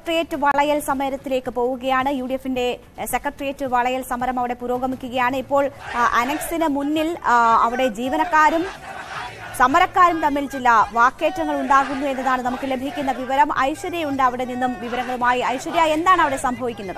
secretariat വളയൽ സമരത്തിലേക്ക് പോവുകയാണ് U D എഫിന്റെ എഹ്, സെക്രട്ടേറിയറ്റ് വളയൽ സമരം അവിടെ പുരോഗമിക്കുകയാണ് ഇപ്പോൾ ആ, അനക്സിന് മുന്നിൽ ആ, അവിടെ ജീവനക്കാരും സമരക്കാരും തമ്മിൽ ചില വാക്കേറ്റങ്ങൾ ഉണ്ടാകുന്നു എന്നതാണ് നമുക്ക് ലഭിക്കുന്ന വിവരം ഐശ്വര്യയുണ്ട് അവിടെ നിന്നും വിവരങ്ങളുമായി ഐശ്വര്യ എന്താണ് അവിടെ സംഭവിക്കുന്നത്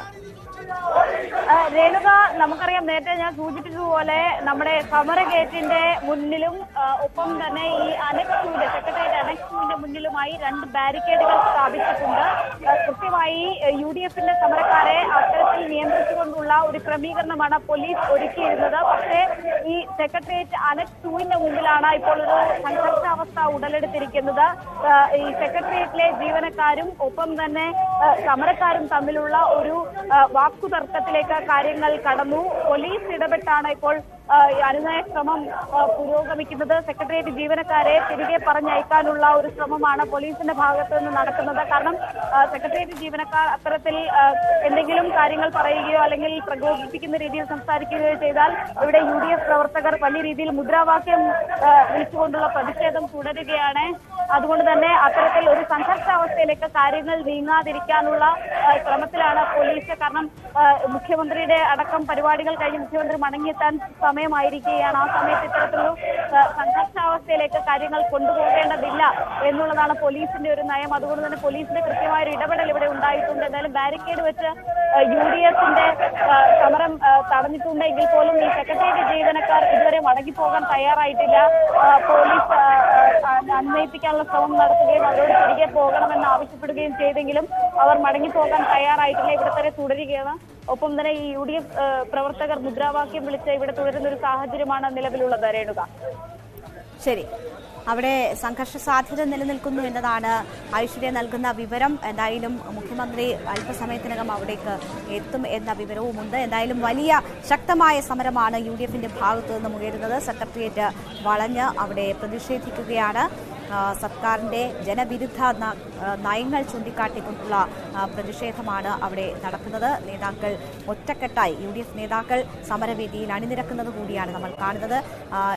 ആ, രേണുക നമുക്കറിയാം നേരത്തെ ഞാൻ സൂചിപ്പിച്ചതുപോലെ നമ്മുടെ സമര ഗേറ്റിന്റെ മുന്നിലും ആ, ഒപ്പം തന്നെ ഈ അനക്സുവിന്റെ സെക്രട്ടേറിയറ്റ് അനക്സുവിന്റെ മുന്നിലുമായി രണ്ട് ബാരിക്കേഡുകൾ സ്ഥാപിച്ചിട്ടുണ്ട് ആ, കൃത്യമായി യു ഡി എഫിന്റെ സമരക്കാരെ അത്തരത്തിൽ നിയന്ത്രിച്ചുകൊണ്ടുള്ള ഒരു ക്രമീകരണമാണ് പോലീസ് ഒരുക്കിയിരുന്നത് പക്ഷേ ഈ സെക്രട്ടേറിയറ്റ് അനക്സ് ടൂവിന്റെ മുമ്പിലാണ് ഇപ്പോൾ ഒരു സംഘർഷാവസ്ഥ ഉടലെടുത്തിരിക്കുന്നത് ആ, ഈ സെക്രട്ടേറിയറ്റിലെ ജീവനക്കാരും ഒപ്പം തന്നെ ആ, സമരക്കാരും തമ്മിലുള്ള ഒരു ആ, വാക്കുതർക്കത്തിലേക്ക് കാര്യങ്ങൾ കടന്നു പോലീസ് ഇടപെട്ടാണ് ഇപ്പോൾ ആ, ഈ അനുനയ ശ്രമം ആ, പുരോഗമിക്കുന്നത് സെക്രട്ടേറിയറ്റ് ജീവനക്കാരെ തിരികെ പറഞ്ഞയക്കാനുള്ള ഒരു ശ്രമമാണ് പോലീസിന്റെ ഭാഗത്ത് നിന്ന് നടക്കുന്നത് കാരണം ആ, സെക്രട്ടേറിയറ്റ് ജീവനക്കാർ അത്തരത്തിൽ ആ, എന്തെങ്കിലും കാര്യങ്ങൾ പറയുകയോ അല്ലെങ്കിൽ പ്രകോപിപ്പിക്കുന്ന രീതിയിൽ സംസാരിക്കുകയോ ചെയ്താൽ ഇവിടെ യു ഡി എഫ് പ്രവർത്തകർ വലിയ രീതിയിൽ മുദ്രാവാക്യം ആ, വിളിച്ചുകൊണ്ടുള്ള പ്രതിഷേധം തുടരുകയാണ് അതുകൊണ്ട് തന്നെ അത്തരത്തിൽ ഒരു സംഘർഷാവസ്ഥയിലേക്ക് കാര്യങ്ങൾ നീങ്ങാതിരിക്കാനുള്ള ആ, ശ്രമത്തിലാണ് പോലീസ് കാരണം ആ, മുഖ്യമന്ത്രിയുടെ അടക്കം പരിപാടികൾ കഴിഞ്ഞ് മുഖ്യമന്ത്രി മടങ്ങിയെത്താൻ സമയമായിരിക്കുകയാണ് ആ സമയത്ത് ഇത്തരത്തിലൊരു ആ, സംഘർഷാവസ്ഥയിലേക്ക് കാര്യങ്ങൾ കൊണ്ടുപോകേണ്ടതില്ല എന്നുള്ളതാണ് പോലീസിന്റെ ഒരു നയം അതുകൊണ്ട് തന്നെ പോലീസിന്റെ കൃത്യമായ ഒരു ഇടപെടൽ ഇവിടെ ഉണ്ടായിട്ടുണ്ട് എന്തായാലും ബാരിക്കേഡ് വെച്ച് യു ഡി എഫിന്റെ സമരം ആ, തടഞ്ഞിട്ടുണ്ടെങ്കിൽ പോലും ഈ സെക്രട്ടേറിയറ്റ് ജീവനക്കാർ ഇതുവരെ മടങ്ങിപ്പോകാൻ തയ്യാറായിട്ടില്ല ആ, പോലീസ് ആ, ആ, അന്വയിപ്പിക്കാനുള്ള ശ്രമം നടത്തുകയും അവരോട് തിരികെ പോകണമെന്ന് ആവശ്യപ്പെടുകയും ചെയ്തെങ്കിലും അവർ മടങ്ങിപ്പോകാൻ തയ്യാറായിട്ടില്ല ഇവിടെ തന്നെ തുടരുകയാണ് ഒപ്പം തന്നെ ഈ യു ഡി എഫ് പ്രവർത്തകർ മുദ്രാവാക്യം വിളിച്ച് ഇവിടെ തുടരുന്ന ഒരു സാഹചര്യമാണ് നിലവിലുള്ളത് രേണുക ശരി അവിടെ സംഘർഷ സാധ്യത നിലനിൽക്കുന്നു എന്നതാണ് ഐശ്വര്യ നൽകുന്ന വിവരം എന്തായാലും മുഖ്യമന്ത്രി അല്പസമയത്തിനകം അവിടേക്ക് എത്തും എന്ന വിവരവുമുണ്ട് എന്തായാലും വലിയ ശക്തമായ സമരമാണ് യു ഡി എഫിന്റെ ഭാഗത്തു നിന്നും ഉയരുന്നത് സെക്രട്ടേറിയറ്റ് വളഞ്ഞ് അവിടെ പ്രതിഷേധിക്കുകയാണ് ആ, സർക്കാരിന്റെ ജനവിരുദ്ധ ന- ആ, നയങ്ങൾ ചൂണ്ടിക്കാട്ടിക്കൊണ്ടുള്ള ആ, പ്രതിഷേധമാണ് അവിടെ നടക്കുന്നത് നേതാക്കൾ ഒറ്റക്കെട്ടായി യു ഡി എഫ് നേതാക്കൾ സമരവേദിയിൽ അണിനിരക്കുന്നത് കൂടിയാണ് നമ്മൾ കാണുന്നത് ആ,